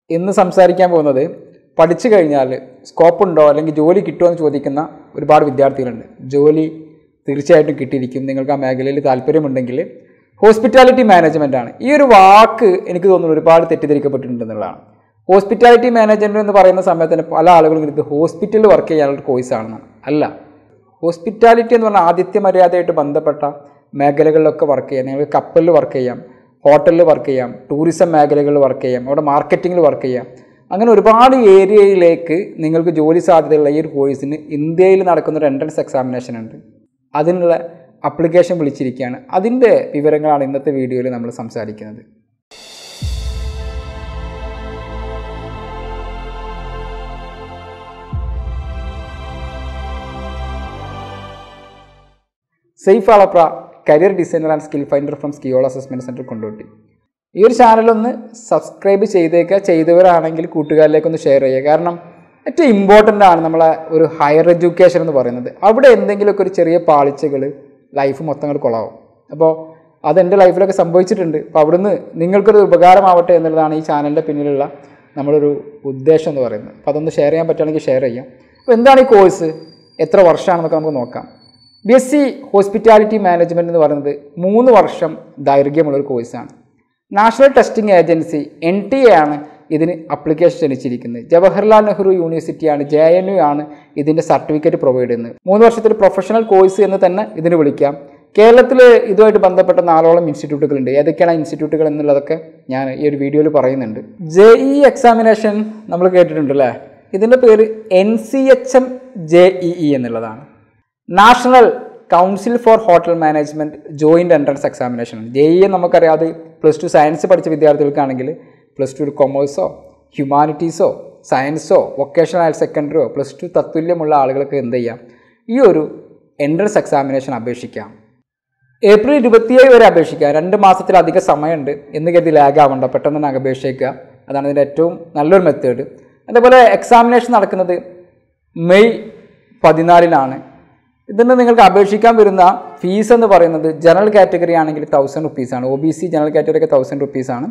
ഇന്ന് സംസാരിക്കാൻ പോകുന്നത് പഠിച്ചു കഴിഞ്ഞാൽ സ്കോപ്പ് ഉണ്ടോ അല്ലെങ്കിൽ ജോലി കിട്ടുമോ എന്ന് ചോദിക്കുന്ന ഒരുപാട് വിദ്യാർത്ഥികളുണ്ട് ജോലി തീർച്ചയായിട്ടും കിട്ടിയിരിക്കും നിങ്ങൾക്ക് ആ മേഖലയിൽ താല്പര്യമുണ്ടെങ്കിൽ ഹോസ്പിറ്റാലിറ്റി മാനേജ്മെൻ്റ് ആണ് ഈ ഒരു വാക്ക് എനിക്ക് തോന്നുന്നു ഒരുപാട് തെറ്റിദ്ധരിക്കപ്പെട്ടിട്ടുണ്ടെന്നുള്ളതാണ് ഹോസ്പിറ്റാലിറ്റി മാനേജ്മെൻറ്റ് എന്ന് പറയുന്ന സമയത്ത് തന്നെ പല ആളുകളും ഇത് ഹോസ്പിറ്റലിൽ വർക്ക് ചെയ്യാനുള്ള കോഴ്സാണെന്നാണ് അല്ല ഹോസ്പിറ്റാലിറ്റി എന്ന് പറഞ്ഞാൽ ആതിഥ്യ മര്യാദയായിട്ട് ബന്ധപ്പെട്ട മേഖലകളിലൊക്കെ വർക്ക് ചെയ്യാം നിങ്ങൾക്ക് കപ്പലിൽ വർക്ക് ചെയ്യാം ഹോട്ടലിൽ വർക്ക് ചെയ്യാം ടൂറിസം മേഖലകളിൽ വർക്ക് ചെയ്യാം അവിടെ മാർക്കറ്റിങ്ങിൽ വർക്ക് ചെയ്യാം അങ്ങനെ ഒരുപാട് ഏരിയയിലേക്ക് നിങ്ങൾക്ക് ജോലി സാധ്യതയുള്ള ഈ ഒരു കോഴ്സിന് ഇന്ത്യയിൽ നടക്കുന്ന ഒരു എൻട്രൻസ് എക്സാമിനേഷൻ ഉണ്ട് അതിനുള്ള അപ്ലിക്കേഷൻ വിളിച്ചിരിക്കുകയാണ് അതിൻ്റെ വിവരങ്ങളാണ് ഇന്നത്തെ വീഡിയോയിൽ നമ്മൾ സംസാരിക്കുന്നത് സേഫ് ആളപ്ര career designer and skill finder from skill assessment centre Kondotty ഈ ഒരു ചാനലൊന്ന് സബ്സ്ക്രൈബ് ചെയ്തേക്കുക ചെയ്തവരാണെങ്കിൽ കൂട്ടുകാരിലേക്കൊന്ന് ഷെയർ ചെയ്യുക കാരണം ഏറ്റവും ഇമ്പോർട്ടൻ്റ് ആണ് നമ്മളെ ഒരു ഹയർ എഡ്യൂക്കേഷൻ എന്ന് പറയുന്നത് അവിടെ എന്തെങ്കിലുമൊക്കെ ഒരു ചെറിയ പാളിച്ചകൾ ലൈഫ് മൊത്തം കൂടെ കൊളാവും അപ്പോൾ അതെൻ്റെ ലൈഫിലൊക്കെ സംഭവിച്ചിട്ടുണ്ട് അപ്പോൾ അവിടുന്ന് നിങ്ങൾക്കൊരു ഉപകാരമാവട്ടെ എന്നുള്ളതാണ് ഈ ചാനലിൻ്റെ പിന്നിലുള്ള നമ്മളൊരു ഉദ്ദേശം എന്ന് പറയുന്നത് അപ്പോൾ അതൊന്ന് ഷെയർ ചെയ്യാൻ പറ്റുകയാണെങ്കിൽ ഷെയർ ചെയ്യാം അപ്പോൾ എന്താണ് ഈ കോഴ്സ് എത്ര വർഷമാണെന്നൊക്കെ നമുക്ക് നോക്കാം B S C hospitality management എന്ന് പറയുന്നത് മൂന്ന് വർഷം ദൈർഘ്യമുള്ള ഒരു കോഴ്സാണ് national testing agency N T A ആണ് ഇതിന് അപ്ലിക്കേഷൻ ക്ഷണിച്ചിരിക്കുന്നത് ജവഹർലാൽ നെഹ്റു യൂണിവേഴ്സിറ്റിയാണ് ജെ എൻ യു ആണ് ഇതിൻ്റെ സർട്ടിഫിക്കറ്റ് പ്രൊവൈഡ് ചെയ്യുന്നത് മൂന്ന് വർഷത്തെ ഒരു പ്രൊഫഷണൽ കോഴ്സ് എന്ന് തന്നെ ഇതിന് വിളിക്കാം കേരളത്തിൽ ഇതുമായിട്ട് ബന്ധപ്പെട്ട നാലോളം ഇൻസ്റ്റിറ്റ്യൂട്ടുകളുണ്ട് ഏതൊക്കെയാണ് ഇൻസ്റ്റിറ്റ്യൂട്ടുകൾ എന്നുള്ളതൊക്കെ ഞാൻ ഈ ഒരു വീഡിയോയിൽ പറയുന്നുണ്ട് ജെ ഇ എക്സാമിനേഷൻ നമ്മൾ കേട്ടിട്ടുണ്ട് അല്ലേ ഇതിൻ്റെ പേര് N C H M J E E എന്നുള്ളതാണ് national council for hotel management joint entrance examination J E നമുക്കറിയാം അത് പ്ലസ് ടു സയൻസ് പഠിച്ച വിദ്യാർത്ഥികൾക്കാണെങ്കിൽ പ്ലസ് ടു കൊമേഴ്സോ ഹ്യൂമാനിറ്റീസോ സയൻസോ വൊക്കേഷണൽ ഹയർ സെക്കൻഡറിയോ പ്ലസ് ടു തത്തുല്യമുള്ള ആളുകൾക്ക് എന്ത് ചെയ്യാം ഈ ഒരു എൻട്രൻസ് എക്സാമിനേഷൻ അപേക്ഷിക്കാം ഏപ്രിൽ ഇരുപത്തിയേഴ് വരെ അപേക്ഷിക്കുക രണ്ട് മാസത്തിലധികം സമയമുണ്ട് എന്ന് കരുതി ലാഗ് ആവണ്ട പെട്ടെന്ന് തന്നെ അപേക്ഷിക്കുക അതാണ് ഇതിൻ്റെ ഏറ്റവും നല്ലൊരു മെത്തേഡ് അതേപോലെ എക്സാമിനേഷൻ നടക്കുന്നത് മെയ് പതിനാലിനാണ് ഇതിന് നിങ്ങൾക്ക് അപേക്ഷിക്കാൻ വരുന്ന ഫീസ് എന്ന് പറയുന്നത് ജനറൽ കാറ്റഗറി ആണെങ്കിൽ തൗസൻഡ് റുപ്പീസാണ് O B C general category ഒക്കെ തൗസൻഡ് റുപ്പീസാണ്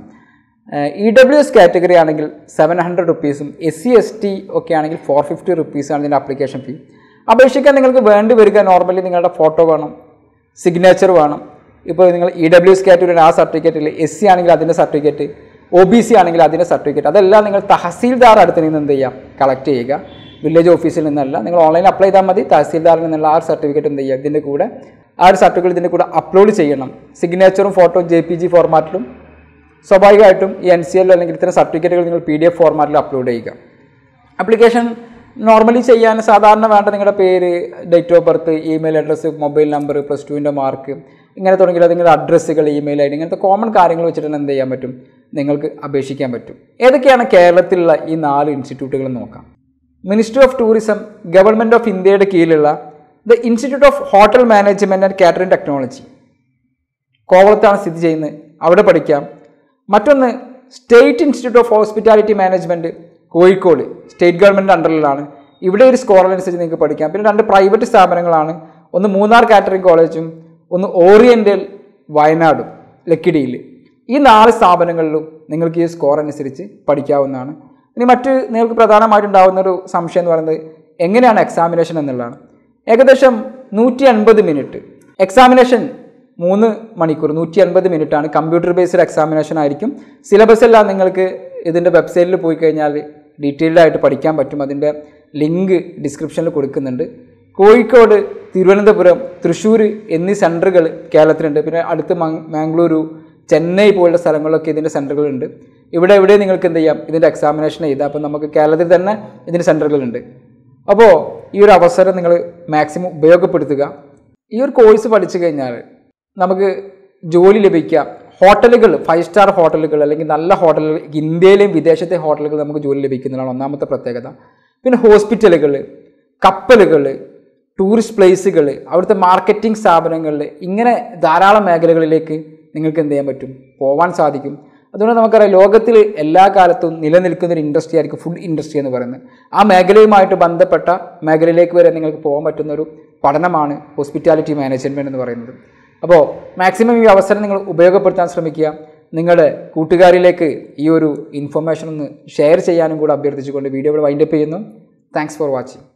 ഇ ഡബ്ല്യു എസ് കാറ്റഗറി ആണെങ്കിൽ സെവൻ ഹൺഡ്രഡ് റുപ്പീസും എസ് സി എസ് ടി ഒക്കെ ആണെങ്കിൽ ഫോർ ഫിഫ്റ്റി റുപ്പീസാണ് ഇതിൻ്റെ അപ്ലിക്കേഷൻ ഫീ അപേക്ഷിക്കാൻ നിങ്ങൾക്ക് വേണ്ടി വരിക നോർമലി നിങ്ങളുടെ ഫോട്ടോ വേണം സിഗ്നേച്ചർ വേണം ഇപ്പോൾ നിങ്ങൾ ഇ ഡബ്ല്യു എസ് കാറ്റഗറി ആ സർട്ടിഫിക്കറ്റിൽ എസ് സി ആണെങ്കിൽ അതിൻ്റെ സർട്ടിഫിക്കറ്റ് ഒ ബി സി ആണെങ്കിൽ അതിൻ്റെ സർട്ടിഫിക്കറ്റ് അതെല്ലാം നിങ്ങൾ തഹസീൽദാർ അടുത്ത് നിന്ന് എന്ത് ചെയ്യാം കളക്ട് ചെയ്യുക വില്ലേജ് ഓഫീസിൽ നിന്നല്ല നിങ്ങൾ ഓൺലൈനിൽ അപ്ലൈ ചെയ്താൽ മതി തഹസീൽദാറിൽ നിന്നുള്ള ആ ഒരു സർട്ടിഫിക്കറ്റ് എന്ത് ചെയ്യുക ഇതിൻ്റെ കൂടെ ആ ഒരു സർട്ടിഫിക്കറ്റ് ഇതിൻ്റെ കൂടെ അപ്ലോഡ് ചെയ്യണം സിഗ്നേച്ചറും ഫോട്ടോയും ജെ പി ജി ഫോർമാറ്റിലും സ്വാഭാവികമായിട്ടും ഈ എൻ സി എൽ അല്ലെങ്കിൽ ഇത്തരം സർട്ടിഫിക്കറ്റുകൾ നിങ്ങൾ പി ഡി എഫ് ഫോർമാറ്റിൽ അപ്ലോഡ് ചെയ്യുക ആപ്ലിക്കേഷൻ നോർമലി ചെയ്യാൻ സാധാരണ വേണ്ട നിങ്ങളുടെ പേര് date of birth email address mobile number plus ടുവിൻ്റെ മാർക്ക് ഇങ്ങനെ തുടങ്ങിയ നിങ്ങളുടെ അഡ്രസ്സുകൾ ഇമെയിൽ ഐ ഡി ഇങ്ങനത്തെ കോമൺ കാര്യങ്ങൾ വെച്ചിട്ട് തന്നെ എന്ത് ചെയ്യാൻ പറ്റും നിങ്ങൾക്ക് അപേക്ഷിക്കാൻ പറ്റും ഏതൊക്കെയാണ് കേരളത്തിലുള്ള ഈ നാല് ഇൻസ്റ്റിറ്റ്യൂട്ടുകൾ നോക്കാം ministry of tourism government of ഇന്ത്യയുടെ കീഴിലുള്ള the institute of hotel management and catering technology കോവളത്താണ് സ്ഥിതി ചെയ്യുന്നത് അവിടെ പഠിക്കാം മറ്റൊന്ന് state institute of hospitality management Kozhikode state government അണ്ടറിലാണ് ഇവിടെ ഒരു സ്കോർ അനുസരിച്ച് നിങ്ങൾക്ക് പഠിക്കാം പിന്നെ രണ്ട് പ്രൈവറ്റ് സ്ഥാപനങ്ങളാണ് ഒന്ന് മൂന്നാർ കാറ്ററിംഗ് കോളേജും ഒന്ന് ഓറിയൻ്റൽ വയനാടും ലക്കിടിയിൽ ഈ നാല് സ്ഥാപനങ്ങളിലും നിങ്ങൾക്ക് ഈ സ്കോർ അനുസരിച്ച് പഠിക്കാവുന്നതാണ് ഇനി മറ്റ് നിങ്ങൾക്ക് പ്രധാനമായിട്ടുണ്ടാകുന്ന ഒരു സംശയം എന്ന് പറയുന്നത് എങ്ങനെയാണ് എക്സാമിനേഷൻ എന്നുള്ളതാണ് ഏകദേശം നൂറ്റി അൻപത് മിനിറ്റ് എക്സാമിനേഷൻ മൂന്ന് മണിക്കൂർ നൂറ്റി അൻപത് മിനിറ്റ് ആണ് കമ്പ്യൂട്ടർ ബേസ്ഡ് എക്സാമിനേഷൻ ആയിരിക്കും സിലബസ് എല്ലാം നിങ്ങൾക്ക് ഇതിൻ്റെ വെബ്സൈറ്റിൽ പോയി കഴിഞ്ഞാൽ ഡീറ്റെയിൽഡ് ആയിട്ട് പഠിക്കാൻ പറ്റും അതിൻ്റെ ലിങ്ക് ഡിസ്ക്രിപ്ഷനിൽ കൊടുക്കുന്നുണ്ട് കോഴിക്കോട് തിരുവനന്തപുരം തൃശ്ശൂർ എന്നീ സെൻറ്ററുകൾ കേരളത്തിലുണ്ട് പിന്നെ അടുത്ത് മാംഗ്ലൂരു ചെന്നൈ പോലുള്ള സ്ഥലങ്ങളിലൊക്കെ ഇതിൻ്റെ സെൻറ്ററുകളുണ്ട് ഇവിടെ എവിടെ നിങ്ങൾക്ക് എന്ത് ചെയ്യാം ഇതിൻ്റെ എക്സാമിനേഷൻ ചെയ്താൽ അപ്പോൾ നമുക്ക് കേരളത്തിൽ തന്നെ ഇതിൻ്റെ സെൻറ്ററുകളുണ്ട് അപ്പോൾ ഈ ഒരു അവസരം നിങ്ങൾ മാക്സിമം ഉപയോഗപ്പെടുത്തുക ഈ ഒരു കോഴ്സ് പഠിച്ചു കഴിഞ്ഞാൽ നമുക്ക് ജോലി ലഭിക്കാം ഹോട്ടലുകൾ ഫൈവ് സ്റ്റാർ ഹോട്ടലുകൾ അല്ലെങ്കിൽ നല്ല ഹോട്ടലുകൾ ഇന്ത്യയിലെയും വിദേശത്തെ ഹോട്ടലുകൾ നമുക്ക് ജോലി ലഭിക്കുന്നതാണ് ഒന്നാമത്തെ പ്രത്യേകത പിന്നെ ഹോസ്പിറ്റലുകൾ കപ്പലുകൾ ടൂറിസ്റ്റ് പ്ലേസുകൾ അവിടുത്തെ മാർക്കറ്റിംഗ് സ്ഥാപനങ്ങളിൽ ഇങ്ങനെ ധാരാളം മേഖലകളിലേക്ക് നിങ്ങൾക്ക് എന്ത് ചെയ്യാൻ പറ്റും പോകാൻ സാധിക്കും അതുകൊണ്ട് നമുക്കറിയാം ലോകത്തിൽ എല്ലാ കാലത്തും നിലനിൽക്കുന്ന ഒരു ഇൻഡസ്ട്രി ആയിരിക്കും ഫുഡ് ഇൻഡസ്ട്രി എന്ന് പറയുന്നത് ആ മേഖലയുമായിട്ട് ബന്ധപ്പെട്ട മേഖലയിലേക്ക് വരെ നിങ്ങൾക്ക് പോകാൻ പറ്റുന്ന ഒരു പഠനമാണ് ഹോസ്പിറ്റാലിറ്റി മാനേജ്മെൻറ്റ് എന്ന് പറയുന്നത് അപ്പോൾ മാക്സിമം ഈ അവസരം നിങ്ങൾ ഉപയോഗപ്പെടുത്താൻ ശ്രമിക്കുക നിങ്ങളുടെ കൂട്ടുകാരിലേക്ക് ഈ ഒരു ഇൻഫർമേഷൻ ഒന്ന് ഷെയർ ചെയ്യാനും കൂടെ അഭ്യർത്ഥിച്ചുകൊണ്ട് വീഡിയോ ഇവിടെ വൈൻഡപ്പ് ചെയ്യുന്നു താങ്ക്സ് ഫോർ വാച്ചിങ്